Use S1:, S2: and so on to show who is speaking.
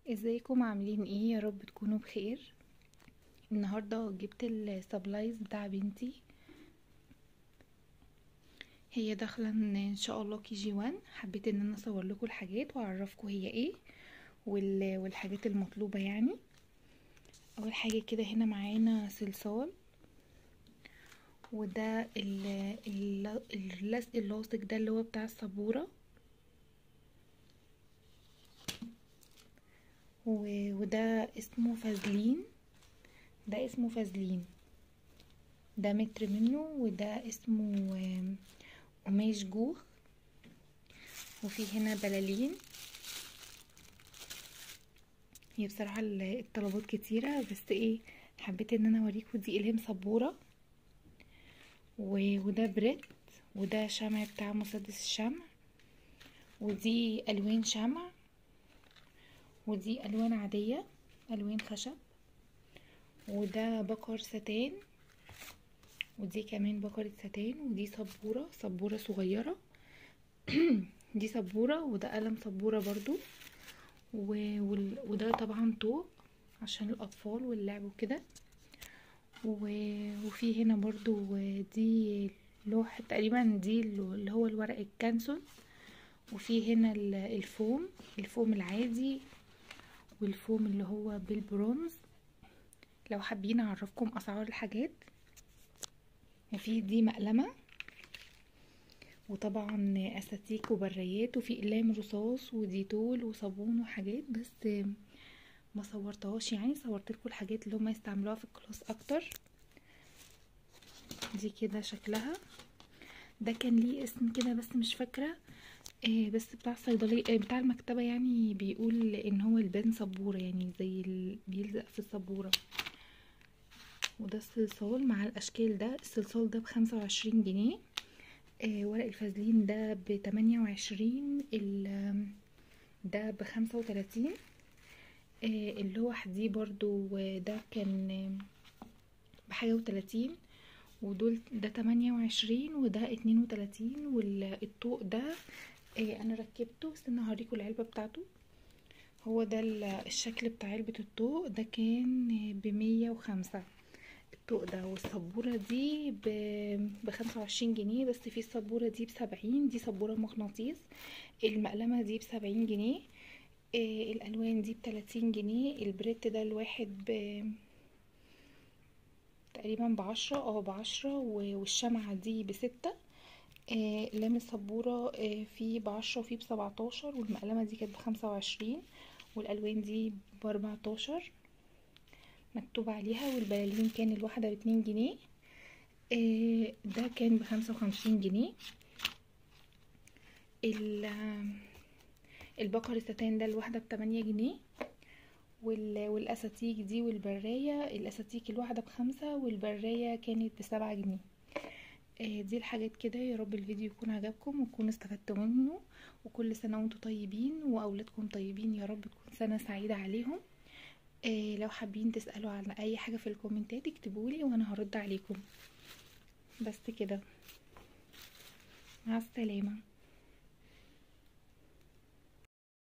S1: ازيكم عاملين ايه يا رب تكونوا بخير النهارده جبت السبلايز بتاع بنتي هي داخله ان شاء الله كي جي وان حبيت ان انا اصور لكم الحاجات واعرفكم هي ايه وال... والحاجات المطلوبه يعني اول حاجه كده هنا معانا صلصال وده ال... ال... اللزق اللاصق ده اللي هو بتاع السبوره وده اسمه فازلين ده اسمه فازلين ده متر منه وده اسمه قماش جوخ وفي هنا بلالين هي بصراحة الطلبات كتيرة بس ايه حبيت ان انا اوريكم دي الهام سبورة وده بريت وده شمع بتاع مسدس الشمع ودي الوان شمع ودي الوان عاديه الوان خشب وده بقر ستان ودي كمان بقرة ستان ودي سبورة سبورة صغيرة دي سبورة وده قلم سبورة برضو وده طبعا طوق عشان الأطفال واللعب وكده وفي هنا برضو دي لوحة تقريبا دي اللي هو الورق الكانسون وفي هنا الفوم الفوم العادي والفوم اللي هو بالبرونز لو حابين اعرفكم اسعار الحاجات في دي مقلمة وطبعا اساتيك وبريات وفي اقلام رصاص وديتول وصابون وحاجات بس ما صورتهاش يعني صورت لكم الحاجات اللي هما يستعملوها في الكلاس اكتر دي كده شكلها ده كان ليه اسم كده بس مش فاكره آه بس بتاع الصيدلية آه بتاع المكتبة يعني بيقول ان هو البان سبورة يعني زي اللي بيلزق في السبورة وده الصلصال مع الاشكال ده الصلصال ده بخمسة وعشرين جنيه آه ورق الفازلين ده بتمانية وعشرين ده بخمسة وتلاتين اللوح دي برضو ده كان بحاجة وتلاتين ودول ده تمانية وعشرين وده اتنين وتلاتين والطوق ده إيه انا ركبته بس انا هوريكم العلبه بتاعته هو ده الشكل بتاع علبه الطوق ده كان بمية وخمسة الطوق ده والسبوره دي بخمسة وعشرين جنيه بس في السبوره دي بسبعين دي سبوره مغناطيس المقلمه دي بسبعين جنيه إيه الالوان دي بتلاتين جنيه البريت ده الواحد ب تقريبا بعشرة اه بعشرة والشمعة دي بستة آه لام السبورة آه في بعشرة وفي بسبعتاشر والمقلمة دي كانت بخمسة وعشرين والألوان دي بأربعتاشر مكتوب عليها والبلالين كان الواحدة باتنين جنيه آه ده كان بخمسة وخمسين جنيه البقر الستان ده الواحدة بتمانية جنيه والاساتيك دي والبرايه الاساتيك الواحده بخمسة والبرايه كانت بسبعة جنيه دي الحاجات كده يا رب الفيديو يكون عجبكم وتكونوا استفدتوا منه وكل سنه وانتم طيبين واولادكم طيبين يا رب تكون سنه سعيده عليهم لو حابين تسالوا عن اي حاجه في الكومنتات اكتبولي وانا هرد عليكم بس كده مع السلامه